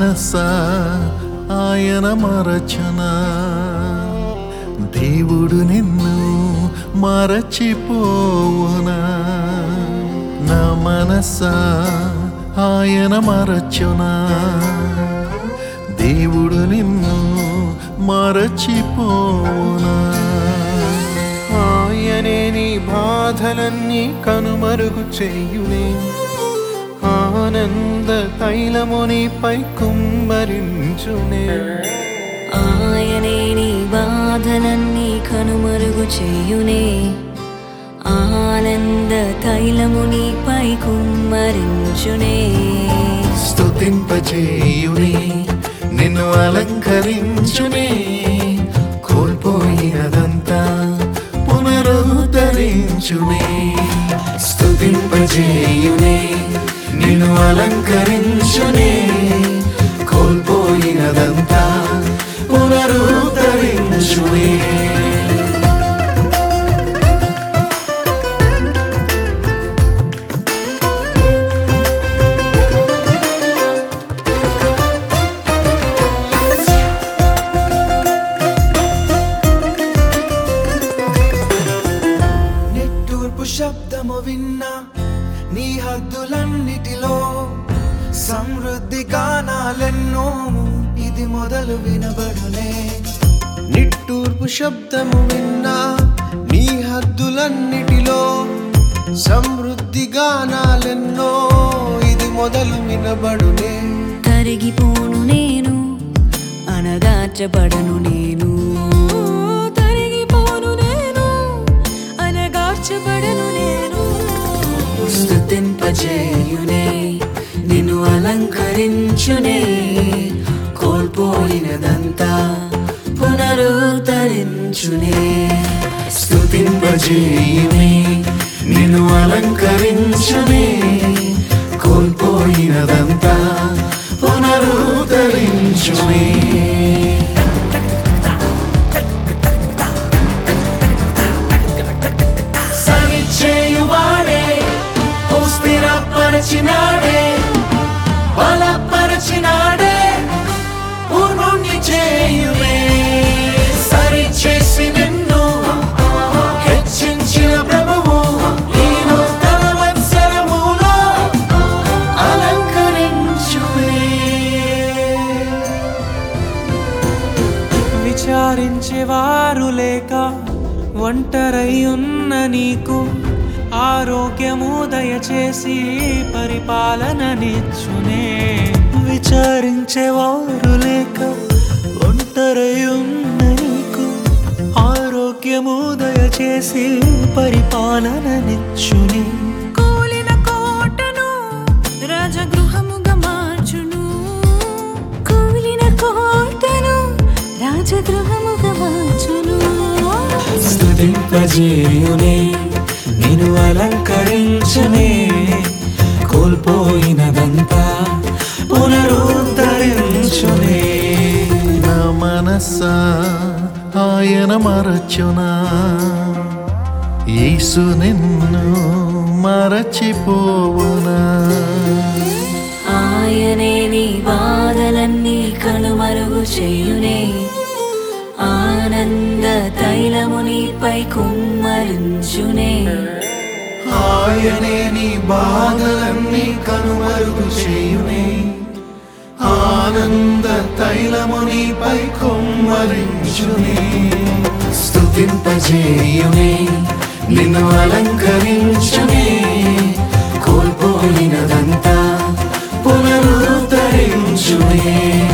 మనస ఆయన మరచునా దేవుడు నిన్ను మరచిపోవునా నా మనస ఆయన మరచునా దేవుడు నిన్ను మరచిపోవునా ఆయనే నీ బాధలన్నీ కనుమరుగు చేయునే ఆనంద తైలమునిపై కుమ్మరించునే ఆయనే నీ బాధలన్నీ కనుమరుగు చేయునే ఆనంద తైలము నీపై కుమ్మరించునే స్తుతింపజేయునే నిన్ను అలంకరించునే కోల్పోయినదంతా పునరుద్ధరించునే స్తుతింపజేయునే నిన్ను అలంకరించునే కోల్పోయినదంతా పునరుద్ధరించునే నిట్టూర్పు శబ్దము విన్నా నీ హద్దులన్నిటిలో సమృద్ధి గానాలెన్నో ఇది మొదలు వినబడునే నిట్టూర్పు శబ్దము విన్నా నీ హద్దులన్నిటిలో సమృద్ధి గానాలెన్నో ఇది మొదలు వినబడునే తరిగిపోను నేను అనగార్చబడను నేను తరిగిపోను నేను అనగార్చబడను నేను స్తుతింపజేయునే నిన్ను అలంకరించునే కోల్పోయినదంతా పునరుద్ధరించునే స్తుతింపజేయునే నిన్ను అలంకరించునే కోల్పోయినదంతా పునరుద్ధరించునే సరిచేయువాడే ఓ స్థిరపరచినాడే బలపరచినాడే పూర్ణుణ్ణి చేయుమే సరిచేసి నిన్ను హెచ్చించిన ప్రభువు ఈ నూతన వత్సరములో అలంకరించునే విచారించేవారు లేక ఒంటరై ఉన్న నీకు ఆరోగ్యము దయచేసి పరిపాలననిచ్చునే విచారించేవారు లేక ఒంటరై ఉన్న నీకు ఆరోగ్యము దయచేసి పరిపాలననిచ్చునే కూలిన కోటను రాజగృహముగా మార్చును కూలిన కోటను రాజగృహముగా మార్చును స్తుతింపజేయునే నిన్ను అలంకరించునే కోల్పోయినదంతా పునరుద్ధరించునే నా మనస ఆయన మరచునా యేసు నిన్ను మరచిపోవునా ఆయనే నీ బాధలన్నీ కనుమరుగు చేయునే ఆనంద తైలము నీపై కుమ్మరించునే ఆయనే నీ బాధలన్నీ కనుమరుగు చేయునే ఆనంద తైలమునిపై కొమ్మరించునే స్తుతింపజేయునే నిన్ను అలంకరించునే కోల్పోయినదంతా పునరుద్ధరించునే